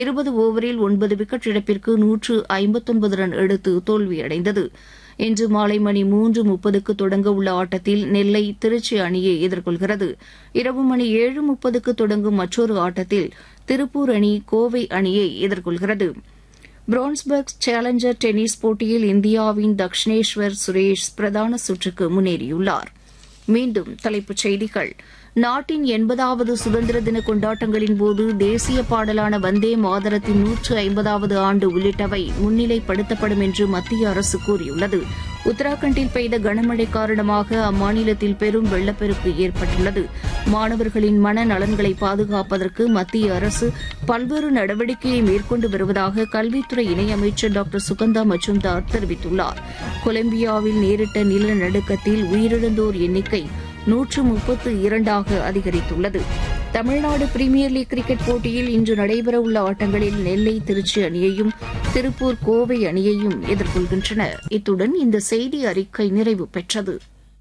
இருபது ஓவரில் ஒன்பது விக்கெட் இழப்பிற்கு நூற்று ஐம்பத்தொன்பது ரன் எடுத்து தோல்வியடைந்தது இன்று மாலை மணி மூன்று முப்பதுக்கு தொடங்க உள்ள ஆட்டத்தில் நெல்லை திருச்சி அணியை எதிர்கொள்கிறது இரவு மணி ஏழு முப்பதுக்கு தொடங்கும் மற்றொரு ஆட்டத்தில் திருப்பூர் அணி கோவை அணியை எதிர்கொள்கிறது பிரான்ஸ்பர்க் சேலஞ்சர் டென்னிஸ் போட்டியில் இந்தியாவின் தக்ஷினேஸ்வர் சுரேஷ் பிரதான சுற்றுக்கு முன்னேறியுள்ளார் மீண்டும் தலைப்புச் செய்திகள் நாட்டின் எண்பதாவது சுதந்திர தின கொண்டாட்டங்களின் போது தேசிய பாடலான வந்தே மாதரத்தின் நூற்று ஐம்பதாவது ஆண்டு உள்ளிட்டவை முன்னிலைப்படுத்தப்படும் என்று மத்திய அரசு கூறியுள்ளது உத்தராகண்டில் பெய்த கனமழை காரணமாக அம்மாநிலத்தில் பெரும் வெள்ளப்பெருக்கு ஏற்பட்டுள்ளது மாணவர்களின் மன நலன்களை பாதுகாப்பதற்கு மத்திய அரசு பல்வேறு நடவடிக்கையை மேற்கொண்டு வருவதாக கல்வித்துறை இணையமைச்சர் டாக்டர் சுகந்தா மஜும்தார் தெரிவித்துள்ளார் கொலம்பியாவில் நேரிட்ட நிலநடுக்கத்தில் உயிரிழந்தோர் எண்ணிக்கை நூற்று முப்பத்து இரண்டாக அதிகரித்துள்ளது தமிழ்நாடு பிரீமியர் லீக் கிரிக்கெட் போட்டியில் இன்று நடைபெறவுள்ள ஆட்டங்களில் நெல்லை திருச்சி அணியையும் திருப்பூர் கோவை அணியையும் எதிர்கொள்கின்றன இத்துடன் இந்த செய்தி அறிக்கை நிறைவு பெற்றது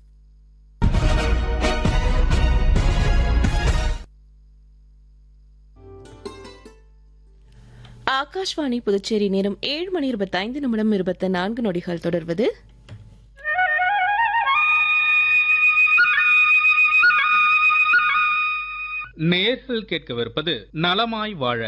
ஆகாஷ்வாணி புதுச்சேரி நேரம் ஏழு மணி இருபத்தைந்து நிமிடம் இருபத்தி நான்கு நொடிகள் தொடர்வது நேர்கள் கேட்கவிருப்பது நலமாய் வாழ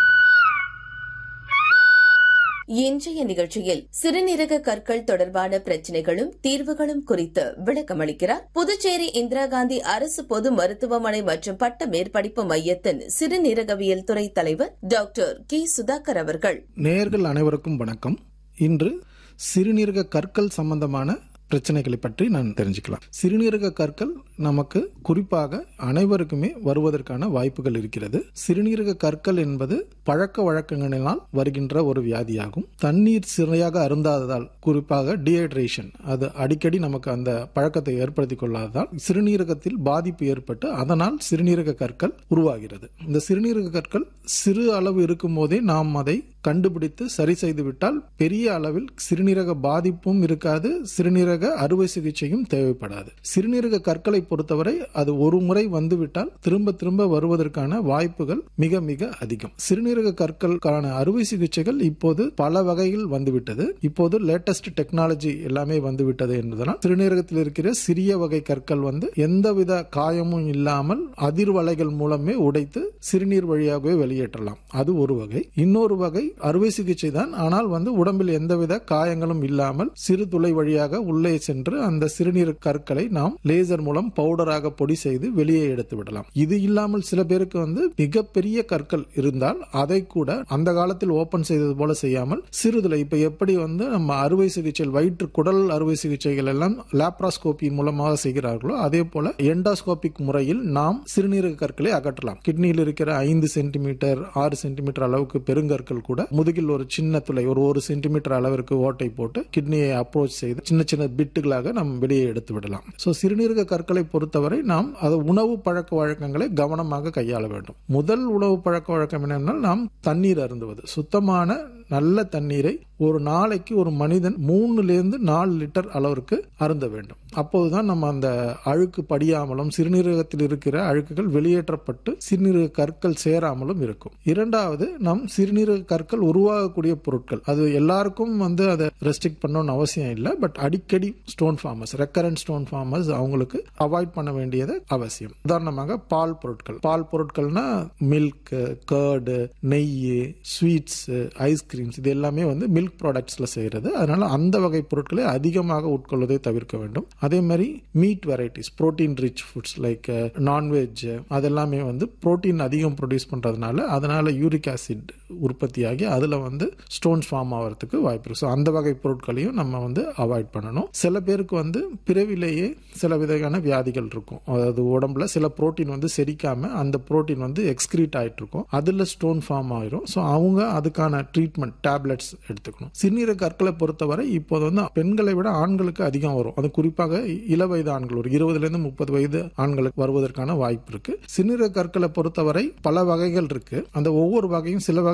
இன்றைய நிகழ்ச்சியில் சிறுநீரக கற்கள் தொடர்பான பிரச்சினைகளும் தீர்வுகளும் குறித்து விளக்கமளிக்கிறார் புதுச்சேரி இந்திரா காந்தி அரசு பொது மருத்துவமனை மற்றும் பட்ட மேற்படிப்பு மையத்தின் சிறுநீரகவியல் துறை தலைவர் டாக்டர் கே சுதாகர் அவர்கள் நேயர்கள் அனைவருக்கும் வணக்கம் இன்று சிறுநீரக கற்கள் சம்பந்தமான பிரச்சனைகளை பற்றி நான் தெரிஞ்சுக்கலாம் சிறுநீரக கற்கள் நமக்கு குறிப்பாக அனைவருக்குமே வருவதற்கான வாய்ப்புகள் இருக்கிறது சிறுநீரக கற்கள் என்பது பழக்க வழக்கங்களினால் வருகின்ற ஒரு வியாதியாகும் தண்ணீர் சிறையாக அருந்தாததால் குறிப்பாக டீஹைட்ரேஷன் அது அடிக்கடி நமக்கு அந்த பழக்கத்தை ஏற்படுத்திக் கொள்ளாததால் சிறுநீரகத்தில் பாதிப்பு ஏற்பட்டு அதனால் சிறுநீரக கற்கள் உருவாகிறது இந்த சிறுநீரக கற்கள் சிறு அளவு இருக்கும் போதே நாம் அதை கண்டுபிடித்து சரி செய்து விட்டால் பெரிய அளவில் சிறுநீரக பாதிப்பும் இருக்காது சிறுநீரக அறுவை சிகிச்சையும் தேவைப்படாது சிறுநீரக கற்களை பொறுத்தவரை அது ஒரு முறை வந்துவிட்டால் திரும்ப திரும்ப வருவதற்கான வாய்ப்புகள் மிக மிக அதிகம் சிறுநீரக கற்களுக்கான அறுவை சிகிச்சைகள் இப்போது பல வகையில் வந்துவிட்டது இப்போது லேட்டஸ்ட் டெக்னாலஜி எல்லாமே வந்துவிட்டது என்பதனால் சிறுநீரகத்தில் இருக்கிற சிறிய வகை கற்கள் வந்து எந்தவித காயமும் இல்லாமல் அதிர்வலைகள் மூலமே உடைத்து சிறுநீர் வழியாகவே வெளியேற்றலாம் அது ஒரு வகை இன்னொரு வகை அறுவை சிகிச்சை தான் ஆனால் வந்து உடம்பில் எந்தவித காயங்களும் இல்லாமல் சிறு துளை வழியாக உள்ளே சென்று அந்த சிறுநீர் கற்களை நாம் லேசர் மூலம் பவுடராக பொடி செய்து வெளியே எடுத்து விடலாம் இது இல்லாமல் சில பேருக்கு வந்து மிகப்பெரிய கற்கள் இருந்தால் அதை கூட அந்த காலத்தில் ஓபன் செய்தது போல செய்யாமல் சிறுதுளை இப்ப எப்படி வந்து நம்ம அறுவை சிகிச்சை வயிற்று குடல் அறுவை சிகிச்சைகள் எல்லாம் லாப்ராஸ்கோபி மூலமாக செய்கிறார்களோ அதே போல எண்டாஸ்கோபிக் முறையில் நாம் சிறுநீரக கற்களை அகற்றலாம் கிட்னியில் இருக்கிற ஐந்து சென்டிமீட்டர் ஆறு சென்டிமீட்டர் அளவுக்கு பெருங்கற்கள் கூட முதுகில் ஒரு சின்ன துளை ஒரு ஒரு சென்டிமீட்டர் அளவிற்கு ஓட்டை போட்டு கிட்னியை அப்ரோச் செய்து சின்ன சின்ன பிட்டுகளாக நாம் வெளியே எடுத்து விடலாம் ஸோ சிறுநீரக கற்களை பொறுத்தவரை நாம் அது உணவு பழக்க வழக்கங்களை கவனமாக கையாள வேண்டும் முதல் உணவு பழக்க வழக்கம் என்னென்னால் நாம் தண்ணீர் அருந்துவது சுத்தமான நல்ல தண்ணீரை ஒரு நாளைக்கு ஒரு மனிதன் மூணுலேருந்து நாலு லிட்டர் அளவிற்கு அருந்த வேண்டும் அப்போதுதான் நம்ம அந்த அழுக்கு படியாமலும் சிறுநீரகத்தில் இருக்கிற அழுக்குகள் வெளியேற்றப்பட்டு சிறுநீரக கற்கள் சேராமலும் இருக்கும் இரண்டாவது நம் சிறுநீரக கற்கள் உருவாகக்கூடிய பொருட்கள் அது எல்லாருக்கும் வந்து அதை ரெஸ்ட்ரிக்ட் பண்ணணும்னு அவசியம் இல்லை பட் அடிக்கடி stone formers recurrent stone formers அவங்களுக்கு அவாய்ட் பண்ண வேண்டியது அவசியம் உதாரணமாக பால் பொருட்கள் பால் பொருட்கள்னா மில்க் கர்டு நெய் ஸ்வீட்ஸ் ஐஸ்கிரீம்ஸ் இது எல்லாமே வந்து மில்க் ப்ராடக்ட்ஸ்ல செய்யறது அதனால அந்த வகை பொருட்களை அதிகமாக உட்கொள்வதை தவிர்க்க வேண்டும் அதே மாதிரி meat varieties protein rich foods like non veg அதெல்லாமே வந்து புரோட்டீன் அதிகம் ப்ரொடியூஸ் பண்றதுனால அதனால யூரிக் ஆசிட் உற்பத்தியாகி அதுல வந்து ஸ்டோன்ஸ் ஃபார்ம் ஆகிறதுக்கு வாய்ப்பு இருக்கு ஸோ அந்த வகை பொருட்களையும் நம்ம வந்து அவாய்ட் பண்ணணும் சில பேருக்கு வந்து பிறவிலேயே சில விதமான வியாதிகள் இருக்கும் அதாவது உடம்புல சில புரோட்டீன் வந்து செரிக்காம அந்த புரோட்டீன் வந்து எக்ஸ்கிரீட் ஆயிட்டு இருக்கும் அதுல ஸ்டோன் ஃபார்ம் ஆயிரும் ஸோ அவங்க அதுக்கான ட்ரீட்மெண்ட் டேப்லெட்ஸ் எடுத்துக்கணும் சிறுநீரக கற்களை பொறுத்தவரை இப்போது வந்து பெண்களை விட ஆண்களுக்கு அதிகம் வரும் அது குறிப்பாக இள வயது ஆண்கள் ஒரு இருபதுல இருந்து முப்பது வயது ஆண்களுக்கு வருவதற்கான வாய்ப்பு இருக்கு சிறுநீரக கற்களை பொறுத்தவரை பல வகைகள் இருக்கு அந்த ஒவ்வொரு வகையும் சில வகை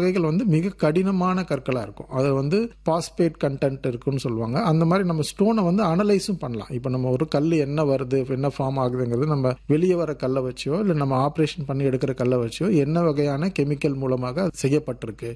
வகைகள் வந்து மிக கடினமான கற்களா இருக்கும் அது வந்து பாஸ்பேட் கண்டென்ட் இருக்குன்னு சொல்லுவாங்க அந்த மாதிரி நம்ம ஸ்டோனை வந்து அனலைஸும் பண்ணலாம் இப்போ நம்ம ஒரு கல் என்ன வருது என்ன ஃபார்ம் ஆகுதுங்கிறது நம்ம வெளியே வர கல்லை வச்சோ இல்லை நம்ம ஆப்ரேஷன் பண்ணி எடுக்கிற கல்லை வச்சோ என்ன வகையான கெமிக்கல் மூலமாக செய்யப்பட்டிருக்கு